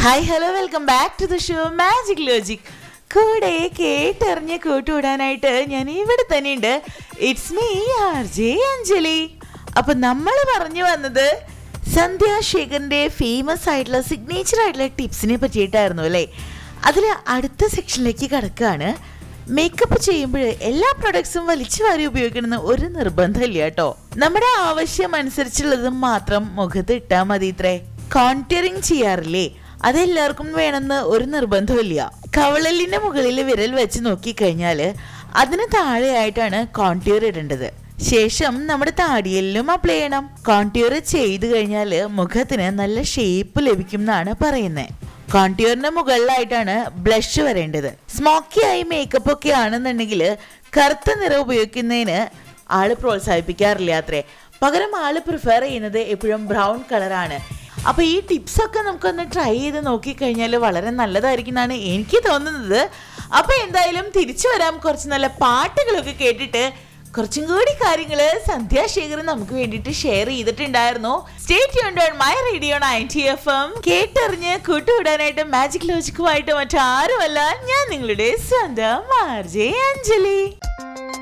hi hello welcome back to the show magic logic കൂടെ കേട്ടറിഞ്ഞ് കൂട്ടുവിടാനായിട്ട് ഞാൻ ഇവിടെ തന്നെയുണ്ട് it's me R J Anjali അപ്പൊ നമ്മൾ പറഞ്ഞു വന്നത് സന്ധ്യ ശേഖറിന്റെ ഫേമസ് ആയിട്ടുള്ള സിഗ്നേച്ചർ ആയിട്ടുള്ള ടിപ്സിനെ പറ്റിയിട്ടായിരുന്നു അല്ലേ അതിൽ അടുത്ത സെക്ഷനിലേക്ക് കിടക്കുകയാണ് മേക്കപ്പ് ചെയ്യുമ്പോൾ എല്ലാ പ്രൊഡക്ട്സും വലിച്ചു വാരി ഉപയോഗിക്കണമെന്ന് ഒരു നിർബന്ധമില്ല കേട്ടോ നമ്മുടെ ആവശ്യം അനുസരിച്ചുള്ളത് മാത്രം മുഖത്ത് ഇട്ടാൽ മതി ഇത്രേ കോൺറ്ററിങ് ചെയ്യാറില്ലേ അതെല്ലാവർക്കും വേണമെന്ന് ഒരു നിർബന്ധമില്ല കവളലിന്റെ മുകളിൽ വിരൽ വെച്ച് നോക്കിക്കഴിഞ്ഞാല് അതിന് താഴെയായിട്ടാണ് കോൺട്യൂർ ഇടേണ്ടത് ശേഷം നമ്മുടെ താടിയെല്ലും അപ്ലൈ ചെയ്യണം കോൺട്യൂർ ചെയ്തു കഴിഞ്ഞാല് മുഖത്തിന് നല്ല ഷേപ്പ് ലഭിക്കും എന്നാണ് പറയുന്നത് കോൺട്യൂറിന്റെ മുകളിലായിട്ടാണ് ബ്ലഷ് വരേണ്ടത് സ്മോക്കി ആയി മേക്കപ്പ് ഒക്കെ ആണെന്നുണ്ടെങ്കിൽ കറുത്ത നിറം ഉപയോഗിക്കുന്നതിന് ആള് പ്രോത്സാഹിപ്പിക്കാറില്ല അത്രേ പകരം ആള് പ്രിഫർ ചെയ്യുന്നത് എപ്പോഴും ബ്രൗൺ കളറാണ് അപ്പൊ ഈ ടിപ്സ് ഒക്കെ നമുക്കൊന്ന് ട്രൈ ചെയ്ത് നോക്കിക്കഴിഞ്ഞാൽ വളരെ നല്ലതായിരിക്കും എന്നാണ് എനിക്ക് തോന്നുന്നത് അപ്പൊ എന്തായാലും തിരിച്ചു വരാം കുറച്ച് നല്ല പാട്ടുകളൊക്കെ കേട്ടിട്ട് കുറച്ചും കൂടി കാര്യങ്ങള് സന്ധ്യാശേഖർ നമുക്ക് വേണ്ടിയിട്ട് ഷെയർ ചെയ്തിട്ടുണ്ടായിരുന്നു സ്റ്റേറ്റ് യൂൺ my radio ninety F M കേട്ടറിഞ്ഞ് കൂട്ടുവിടാനായിട്ട് മാജിക് ലോജിക്കുമായിട്ട് മറ്റാരുമല്ല ഞാൻ നിങ്ങളുടെ സ്വന്തം ആർ ജെ അഞ്ജലി